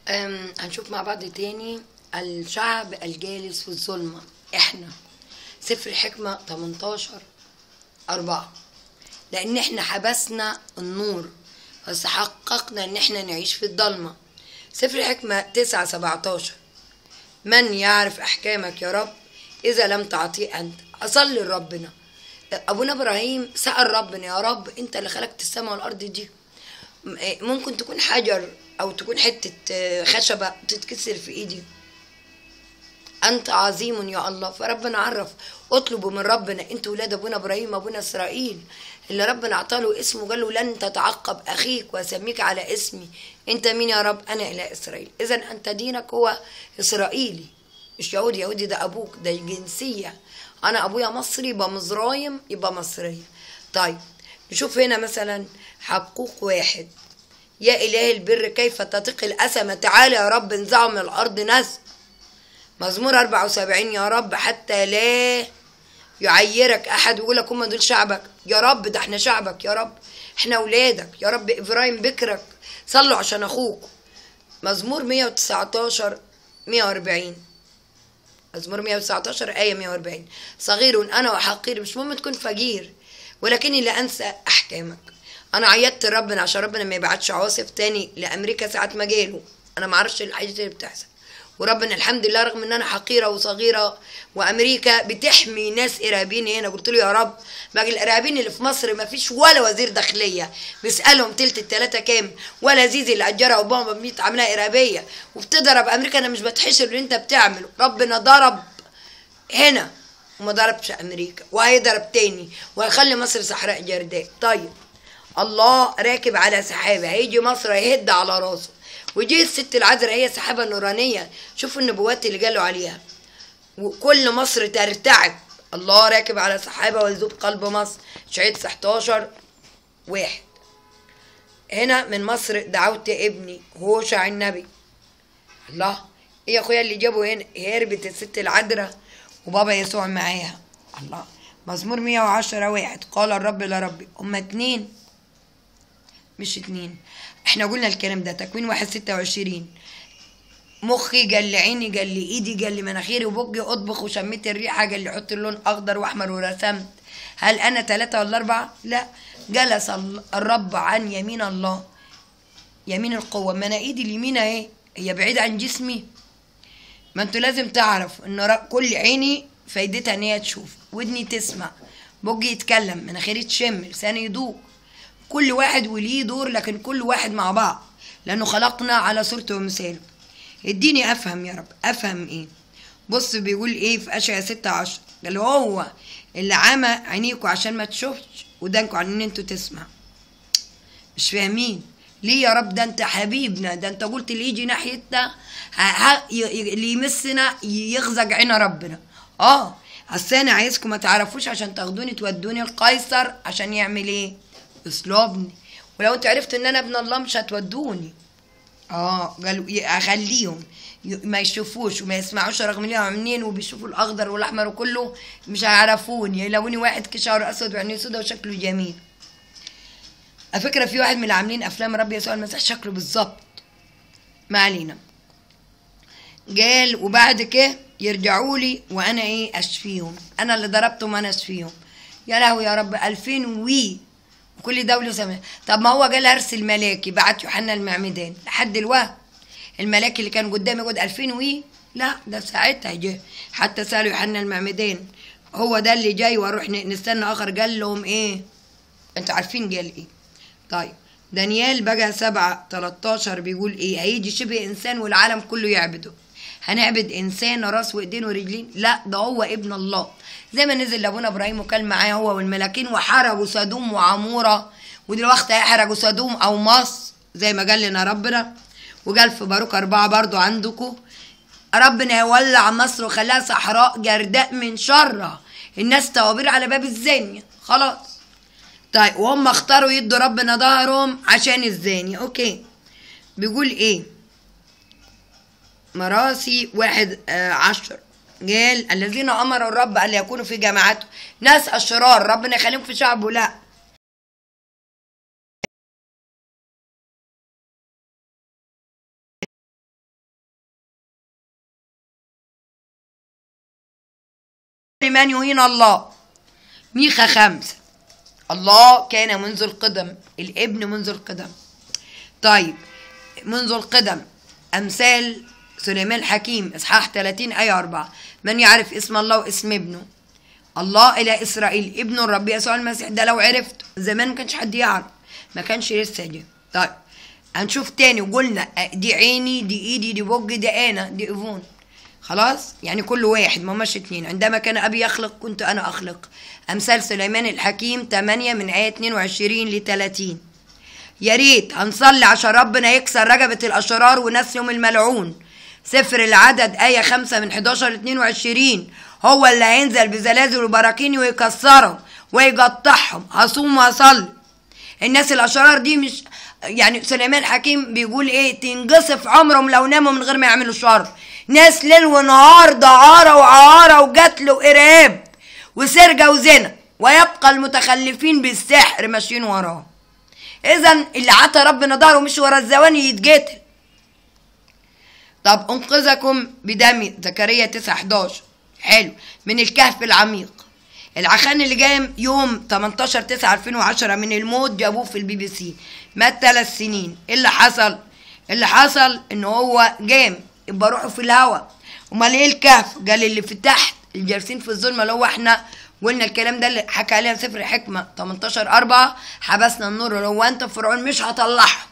أم، هنشوف مع بعض تاني الشعب الجالس في الظلمة احنا سفر الحكمة 18 أربعة لأن احنا حبسنا النور بس حققنا ان احنا نعيش في الضلمة سفر الحكمة 9 17 من يعرف أحكامك يا رب إذا لم تعطيه أنت أصلي لربنا أبونا إبراهيم سأل ربنا يا رب أنت اللي خلقت السماء والأرض دي م- إيه، ممكن تكون حجر أو تكون حتة آه، خشبة تتكسر في إيدي أنت عظيم يا الله فربنا عرف اطلبوا من ربنا انتوا ولاد ابونا ابراهيم ابونا اسرائيل اللي ربنا اعطاله اسمه قال له لن تتعقب اخيك واسميك على اسمي انت مين يا رب انا اله اسرائيل اذا انت دينك هو اسرائيلي مش يهودي يهودي ده ابوك ده جنسيه انا ابويا مصري يبقى مزرايم يبقى مصريه طيب نشوف هنا مثلا حقوق واحد يا اله البر كيف تطيق الاسم تعالى يا رب انزعوا من الارض نزع مزمور 74 يا رب حتى لا يعيرك احد ويقول لك هم دول شعبك يا رب ده احنا شعبك يا رب احنا اولادك يا رب ابراهيم بكرك صلوا عشان اخوك مزمور 119 140 مزمور 119 آية 140 صغير أنا وحقير مش مهم تكون فقير ولكني لا أنسى أحكامك أنا عيطت ربنا عشان ربنا ما يبعتش عواصف تاني لأمريكا ساعة ما جاله أنا ما اعرفش الحاجات اللي بتحصل وربنا الحمد لله رغم ان انا حقيره وصغيره وامريكا بتحمي ناس ارهابيين هنا قلت له يا رب باقي الارهابيين اللي في مصر ما فيش ولا وزير داخليه بيسالهم تلت التلاته كام ولا زيزي اللي اجرها اوباما بميت عاملاها ارهابيه وبتضرب امريكا انا مش بتحشر اللي انت بتعمله ربنا ضرب هنا وما ضربش امريكا وهيضرب تاني وهيخلي مصر صحراء جرداء طيب الله راكب على سحابه هيجي مصر هيهد على راسه ودي الست العذراء هي سحابه نورانيه شوفوا النبوات اللي قالوا عليها وكل مصر ترتعب الله راكب على سحابه ويذوب قلب مصر شعيد 16 واحد هنا من مصر دعوت ابني هوشع النبي الله ايه يا اخويا اللي جابه هنا هربت الست العذراء وبابا يسوع معاها الله مزمور 110 واحد قال الرب لربي هما اتنين مش اتنين احنا قلنا الكلام ده تكوين واحد ستة وعشرين مخي قال لي عيني قال لي ايدي قال لي مناخيري وبقي اطبخ وشميت الريحه قال لي حط اللون اخضر واحمر ورسمت هل انا ثلاثه ولا اربعه لا جلس ال- الرب عن يمين الله يمين القوه ما انا ايدي اليمين اهي هي بعيده عن جسمي ما انتوا لازم تعرف ان را- كل عيني فايدتها ان هي تشوف ودني تسمع بوجي يتكلم مناخيري تشم لساني يدوق كل واحد وليه دور لكن كل واحد مع بعض لانه خلقنا على صورته ومثاله اديني افهم يا رب افهم ايه بص بيقول ايه في اشعياء 16 قال هو اللي عمى عينيكوا عشان ما تشوفش ودانكوا عن ان انتوا تسمع مش فاهمين ليه يا رب ده انت حبيبنا ده انت قلت اللي يجي ناحيتنا ه- ه- ي- ي- اللي يمسنا يغزق عين ربنا اه اصل انا عايزكم ما تعرفوش عشان تاخدوني تودوني القيصر عشان يعمل ايه يصلبني ولو انت عرفت ان انا ابن الله مش هتودوني اه قالوا ي- اخليهم ي- ما يشوفوش وما يسمعوش رغم انهم عاملين وبيشوفوا الاخضر والاحمر وكله مش هيعرفوني يلاقوني واحد كشعره اسود وعينيه سودا وشكله جميل على فكره في واحد من اللي عاملين افلام رب يسوع المسيح شكله بالظبط ما علينا قال وبعد كده يرجعوا لي وانا ايه اشفيهم انا اللي ضربتهم انا اشفيهم يا لهوي يا رب 2000 وي وكل دولة سمع طب ما هو قال ارسل ملاكي بعت يوحنا المعمدان لحد الوقت الملاك اللي كان قدامي يقول 2000 وي لا ده ساعتها جه حتى سالوا يوحنا المعمدان هو ده اللي جاي واروح ن- نستنى اخر قال لهم ايه انتوا عارفين قال ايه طيب دانيال بقى سبعة 13 بيقول ايه هيجي شبه انسان والعالم كله يعبده هنعبد انسان راس وايدين ورجلين لا ده هو ابن الله زي ما نزل لابونا ابراهيم وكان معاه هو والملاكين وحرقوا سدوم وعموره ودلوقتي هيحرقوا سدوم او مصر زي ما قال لنا ربنا وقال في باروك أربعة برضو عندكم ربنا يولع مصر وخلاها صحراء جرداء من شرها الناس توابير على باب الزانية خلاص طيب وهم اختاروا يدوا ربنا ظهرهم عشان الزاني اوكي بيقول ايه مراسي واحد آه عشر قال الذين امروا الرب ان يكونوا في جماعته ناس اشرار ربنا يخليهم في شعبه لا لمن يهين الله ميخا خمسة الله كان منذ القدم الابن منذ القدم طيب منذ القدم أمثال سليمان الحكيم إصحاح 30 آية 4 من يعرف اسم الله واسم ابنه الله إلى إسرائيل ابن الرب يسوع المسيح ده لو عرفت زمان ما كانش حد يعرف ما كانش لسه دي طيب هنشوف تاني وقلنا دي عيني دي ايدي دي بوج دي انا دي ايفون خلاص يعني كل واحد ما مش اتنين عندما كان ابي يخلق كنت انا اخلق امثال سليمان الحكيم 8 من ايه 22 ل 30 يا ريت هنصلي عشان ربنا يكسر رجبة الأشرار ونسيهم الملعون سفر العدد آية 5 من 11 ل 22 هو اللي هينزل بزلازل وبراكين ويكسرهم ويقطعهم هصوم وأصلي الناس الأشرار دي مش يعني سليمان حكيم بيقول ايه تنقصف عمرهم لو ناموا من غير ما يعملوا شر ناس ليل ونهار دعارة وعارة وقتل وإرهاب وسرقة وزنا ويبقى المتخلفين بالسحر ماشيين وراه اذا اللي عطى ربنا ظهره مش ورا الزواني يتقتل طب انقذكم بدم زكريا 9 11 حلو من الكهف العميق العخان اللي جاي يوم 18 9 2010 من الموت جابوه في البي بي سي مات ثلاث سنين ايه اللي حصل اللي حصل ان هو جام يبقى روحه في الهواء امال ايه الكهف قال اللي في تحت الجالسين في الظلمه اللي هو احنا قلنا الكلام ده اللي حكى عليها سفر حكمه 18 4 حبسنا النور اللي هو انت فرعون مش هطلعه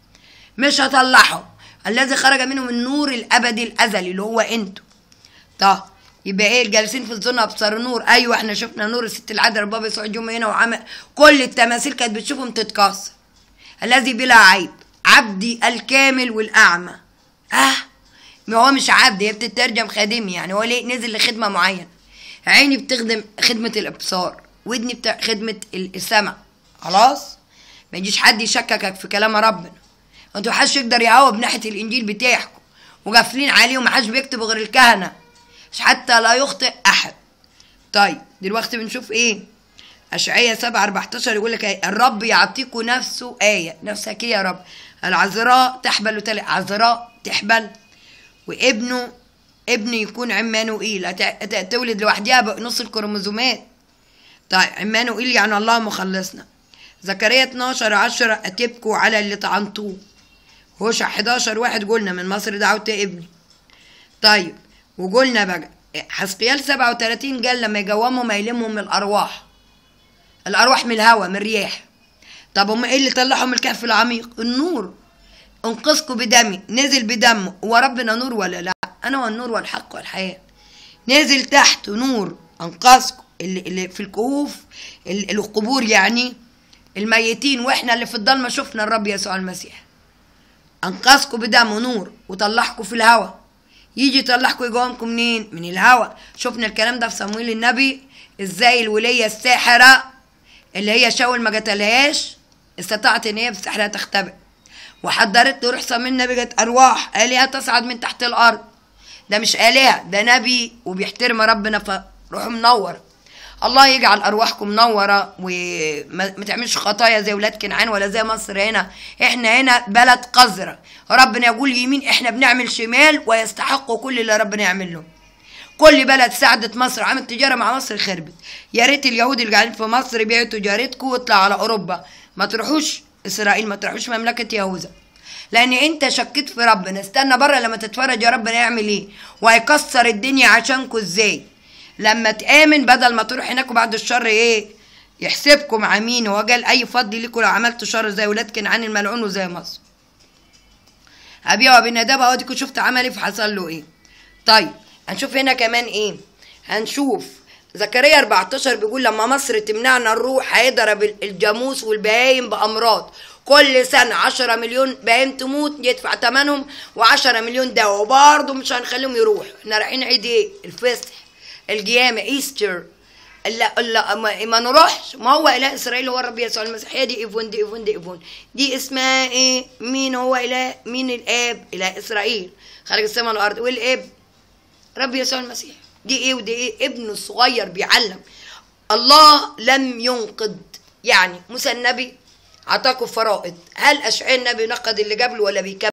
مش هطلعه الذي خرج منهم النور الابدي الازلي اللي هو انتوا طب يبقى ايه الجالسين في الظلمه ابصار نور ايوه احنا شفنا نور الست العذراء بابا يسوع يوم هنا وعمل كل التماثيل كانت بتشوفهم تتكسر الذي بلا عيب عبدي الكامل والاعمى اه ما هو مش عبد هي بتترجم خادمي يعني هو ليه نزل لخدمه معينه عيني بتخدم خدمه الابصار ودني بتاع خدمه السمع خلاص ما يجيش حد يشككك في كلام ربنا انتوا محدش يقدر يهوب ناحيه الانجيل بتاعكم وقافلين عليه ومحدش بيكتب غير الكهنه مش حتى لا يخطئ احد طيب دلوقتي بنشوف ايه اشعياء 7 14 يقول لك ايه الرب يعطيكم نفسه ايه نفسك ايه يا رب العذراء تحبل وتلد عذراء تحبل وابنه ابن يكون عمانوئيل تولد لوحدها بنص الكروموزومات طيب عمانوئيل يعني الله مخلصنا زكريا 12 10 اتبكوا على اللي طعنتوه هوشع 11 واحد قلنا من مصر دعوت ابني طيب وقلنا بقى حسقيال 37 قال لما يجومهم يلمهم من الارواح الارواح من الهواء من الرياح طب هم ايه اللي طلعهم من الكهف العميق النور انقذكم بدمي نزل بدمه هو ربنا نور ولا لا انا هو النور والحق والحياه نزل تحت نور انقذكم اللي, اللي في الكهوف اللي القبور يعني الميتين واحنا اللي في الضلمه شفنا الرب يسوع المسيح انقذكم بدمه نور وطلعكم في الهواء يجي يطلعكم يجوامكم منين من الهواء شفنا الكلام ده في صمويل النبي ازاي الوليه الساحره اللي هي شاول ما قتلهاش استطاعت ان هي بسحرها تختبئ وحضرت له روح صمويل النبي جت ارواح الهه تصعد من تحت الارض ده مش الهه ده نبي وبيحترم ربنا فروحه منور الله يجعل ارواحكم منوره وما تعملش خطايا زي ولاد كنعان ولا زي مصر هنا احنا هنا بلد قذره ربنا يقول يمين احنا بنعمل شمال ويستحقوا كل اللي ربنا يعمله كل بلد ساعدت مصر عملت تجاره مع مصر خربت يا ريت اليهود اللي قاعدين في مصر بيعوا تجارتكم واطلعوا على اوروبا ما تروحوش اسرائيل ما تروحوش مملكه يهوذا لان انت شكيت في ربنا استنى بره لما تتفرج يا ربنا يعمل ايه وهيكسر الدنيا عشانكم ازاي لما تآمن بدل ما تروح هناك وبعد الشر ايه يحسبكم مع مين هو قال اي فضل ليكم لو عملتوا شر زي ولاد كنعان الملعون وزي مصر ابي وابي نداب اهو ديكوا شفت عمل ايه فحصل له ايه طيب هنشوف هنا كمان ايه هنشوف زكريا 14 بيقول لما مصر تمنعنا الروح هيضرب الجاموس والبهايم بامراض كل سنة 10 مليون بهايم تموت يدفع ثمنهم و10 مليون دواء وبرضه مش هنخليهم يروحوا احنا رايحين عيد ايه الفصح القيامة ايستر لا لا ما, ما نروحش ما هو اله اسرائيل هو الرب يسوع المسيح هي دي ايفون دي ايفون دي ايفون دي اسمها ايه مين هو اله مين الاب اله اسرائيل خارج السماء والارض والاب رب يسوع المسيح دي ايه ودي ايه ابنه الصغير بيعلم الله لم ينقض يعني موسى النبي عطاكم فرائض هل اشعياء النبي نقض اللي قبله ولا بيكمل